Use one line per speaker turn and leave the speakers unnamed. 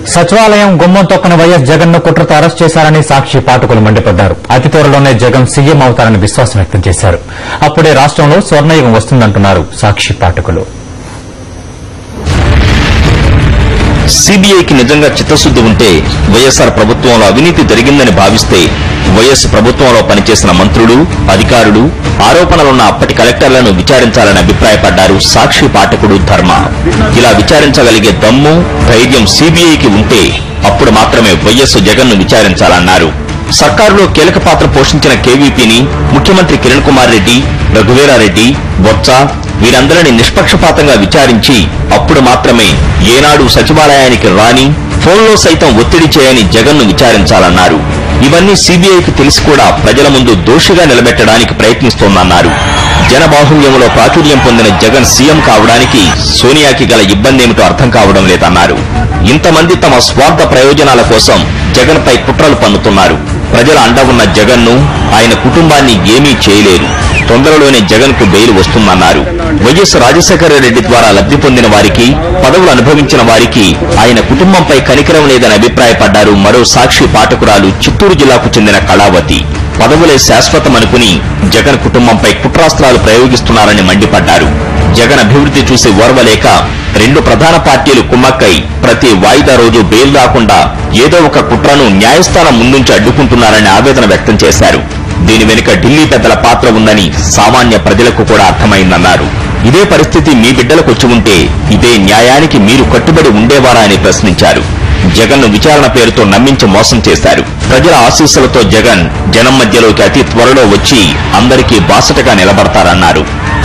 సచివాలయం గుమ్మం తొక్కన వైఎస్ జగన్ ను కుట్రతో అరెస్ట్ చేశారని సాక్షి పాఠకులు మండిపడ్డారు అతి త్వరలోనే జగన్ సీఎం అవుతారని విశ్వాసం వ్యక్తం చేశారు అప్పుడే రాష్ట్రంలో స్వర్ణయుగం వస్తుందంటున్నారు సాక్షి పాఠకులు
సిబిఐకి నిజంగా చిత్తశుద్ధి ఉంటే వైఎస్ఆర్ ప్రభుత్వంలో అవినీతి జరిగిందని భావిస్తే వైఎస్ ప్రభుత్వంలో పనిచేసిన మంత్రులు అధికారులు ఆరోపణలున్న అప్పటి కలెక్టర్లను విచారించాలని అభిప్రాయపడ్డారు సాక్షి పాఠకుడు ధర్మ ఇలా విచారించగలిగే దమ్ము ధైర్యం సిబిఐకి ఉంటే అప్పుడు మాత్రమే వైఎస్ జగన్ ను విచారించాలన్నారు సర్కారులో కీలక పాత్ర పోషించిన కేవీపీని ముఖ్యమంత్రి కిరణ్ కుమార్ రెడ్డి రఘువీరారెడ్డి బొత్స వీరందరినీ నిష్పక్షపాతంగా విచారించి అప్పుడు మాత్రమే ఏనాడు సచివాలయానికి రాని ఫోన్లో సైతం ఒత్తిడి చేయని జగన్ ను విచారించాలన్నారు ఇవన్నీ సీబీఐకి తెలిసి కూడా ప్రజల ముందు దోషిగా నిలబెట్టడానికి ప్రయత్నిస్తోందన్నారు జనబాహుళ్యంలో ప్రాచుర్యం పొందిన జగన్ సీఎం కావడానికి సోనియాకి గల ఇబ్బంది ఏమిటో అర్థం కావడం లేదన్నారు ఇంతమంది తమ స్వార్థ ప్రయోజనాల కోసం జగన్ పై కుట్రలు పన్నుతున్నారు ప్రజల అండ ఉన్న జగన్ ను ఆయన కుటుంబాన్ని ఏమీ చేయలేరు తొందరలోనే జగన్ కు బెయిల్ వస్తుందన్నారు వైఎస్ రాజశేఖర రెడ్డి ద్వారా లబ్ధి పొందిన వారికి పదవులు అనుభవించిన వారికి ఆయన కుటుంబంపై కనికరం లేదని అభిప్రాయపడ్డారు మరో సాక్షి పాఠకురాలు చిత్తూరు జిల్లాకు చెందిన కళావతి పదవులే శాశ్వతమనుకుని జగన్ కుటుంబంపై కుట్రాస్త్రాలు ప్రయోగిస్తున్నారని మండిపడ్డారు జగన్ అభివృద్ధి చూసి ఓర్వలేక రెండు ప్రధాన పార్టీలు కుమ్మక్కై ప్రతి వాయిదా రోజు బెయిల్ రాకుండా ఏదో ఒక కుట్రను న్యాయస్థానం ముందుంచి అడ్డుకుంటున్నారని ఆవేదన వ్యక్తం చేశారు దీని వెనుక ఢిల్లీ పెద్దల పాత్ర ఉందని సామాన్య ప్రజలకు కూడా అర్థమైందన్నారు ఇదే పరిస్థితి మీ బిడ్డలకు వచ్చి ఉంటే ఇదే న్యాయానికి మీరు కట్టుబడి ఉండేవారా అని ప్రశ్నించారు జగన్ ను విచారణ పేరుతో నమ్మించి మోసం చేశారు ప్రజల ఆశీస్సులతో జగన్ జనం మధ్యలోకి అతి త్వరలో వచ్చి అందరికీ బాసటగా నిలబడతారన్నారు